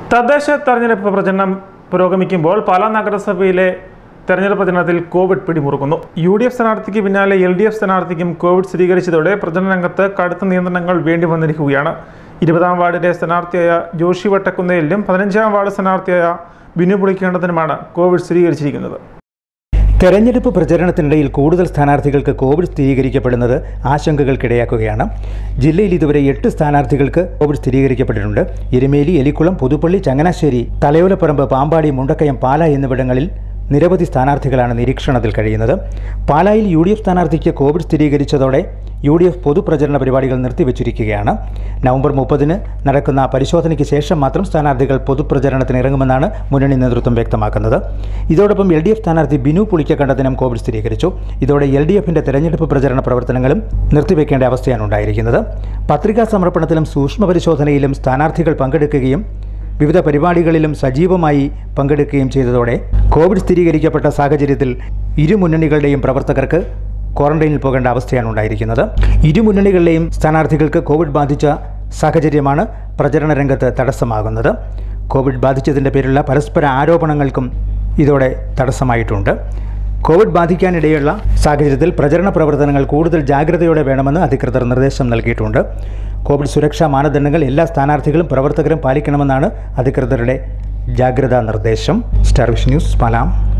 തദ്ദേശ തെരഞ്ഞെടുപ്പ് പ്രചരണം പുരോഗമിക്കുമ്പോൾ പാലാ നഗരസഭയിലെ തെരഞ്ഞെടുപ്പ് പ്രചരണത്തിൽ കോവിഡ് പിടിമുറുക്കുന്നു യു ഡി എഫ് സ്ഥാനാർത്ഥിക്ക് പിന്നാലെ എൽ ഡി എഫ് സ്ഥാനാർത്ഥിക്കും കോവിഡ് സ്ഥിരീകരിച്ചതോടെ പ്രചരണ രംഗത്ത് കടുത്ത നിയന്ത്രണങ്ങൾ വേണ്ടി വന്നിരിക്കുകയാണ് ഇരുപതാം വാർഡിലെ സ്ഥാനാർത്ഥിയായ ജോഷി വട്ടക്കുന്നേലിനും പതിനഞ്ചാം വാർഡ് സ്ഥാനാർത്ഥിയായ ബിനു പുളിക്കേണ്ടതിനുമാണ് കോവിഡ് സ്ഥിരീകരിച്ചിരിക്കുന്നത് തെരഞ്ഞെടുപ്പ് പ്രചരണത്തിനിടയിൽ കൂടുതൽ സ്ഥാനാർത്ഥികൾക്ക് കോവിഡ് സ്ഥിരീകരിക്കപ്പെടുന്നത് ആശങ്കകൾക്കിടയാക്കുകയാണ് ജില്ലയിൽ ഇതുവരെ എട്ട് സ്ഥാനാർത്ഥികൾക്ക് കോവിഡ് സ്ഥിരീകരിക്കപ്പെട്ടിട്ടുണ്ട് എരുമേലി എലിക്കുളം പുതുപ്പള്ളി ചങ്ങനാശ്ശേരി തലയോലപ്പറമ്പ് പാമ്പാടി മുണ്ടക്കയം പാല എന്നിവിടങ്ങളിൽ നിരവധി സ്ഥാനാർത്ഥികളാണ് നിരീക്ഷണത്തിൽ കഴിയുന്നത് പാലായിൽ യു ഡി എഫ് സ്ഥാനാർത്ഥിക്ക് കോവിഡ് സ്ഥിരീകരിച്ചതോടെ യു ഡി എഫ് പൊതുപ്രചരണ പരിപാടികൾ നിർത്തിവച്ചിരിക്കുകയാണ് നവംബർ മുപ്പതിന് നടക്കുന്ന പരിശോധനയ്ക്ക് ശേഷം മാത്രം സ്ഥാനാർത്ഥികൾ പൊതുപ്രചരണത്തിന് ഇറങ്ങുമെന്നാണ് മുന്നണി നേതൃത്വം വ്യക്തമാക്കുന്നത് ഇതോടൊപ്പം എൽ ഡി എഫ് സ്ഥാനാർത്ഥി ബിനു പുളിക്കക്കണ്ടത്തിനും കോവിഡ് സ്ഥിരീകരിച്ചു ഇതോടെ എൽ ഡി എഫിന്റെ തെരഞ്ഞെടുപ്പ് പ്രചരണ പ്രവർത്തനങ്ങളും നിർത്തിവെക്കേണ്ട അവസ്ഥയാണ് ഉണ്ടായിരിക്കുന്നത് പത്രികാ സമർപ്പണത്തിലും സൂക്ഷ്മ പരിശോധനയിലും സ്ഥാനാർത്ഥികൾ പങ്കെടുക്കുകയും വിവിധ പരിപാടികളിലും സജീവമായി പങ്കെടുക്കുകയും ചെയ്തതോടെ കോവിഡ് സ്ഥിരീകരിക്കപ്പെട്ട സാഹചര്യത്തിൽ ഇരു മുന്നണികളുടെയും പ്രവർത്തകർക്ക് ക്വാറന്റൈനിൽ പോകേണ്ട അവസ്ഥയാണ് ഉണ്ടായിരിക്കുന്നത് ഇരു മുന്നണികളിലെയും സ്ഥാനാർത്ഥികൾക്ക് കോവിഡ് ബാധിച്ച സാഹചര്യമാണ് പ്രചരണ രംഗത്ത് തടസ്സമാകുന്നത് കോവിഡ് ബാധിച്ചതിൻ്റെ പേരിലുള്ള പരസ്പര ആരോപണങ്ങൾക്കും ഇതോടെ തടസ്സമായിട്ടുണ്ട് കോവിഡ് ബാധിക്കാനിടയുള്ള സാഹചര്യത്തിൽ പ്രചരണ പ്രവർത്തനങ്ങൾ കൂടുതൽ ജാഗ്രതയോടെ വേണമെന്ന് അധികൃതർ നിർദ്ദേശം നൽകിയിട്ടുണ്ട് കോവിഡ് സുരക്ഷാ മാനദണ്ഡങ്ങൾ എല്ലാ സ്ഥാനാർത്ഥികളും പ്രവർത്തകരും പാലിക്കണമെന്നാണ് അധികൃതരുടെ ജാഗ്രതാ നിർദ്ദേശം സ്റ്റാർ വിഷ് ന്യൂസ് പാലാം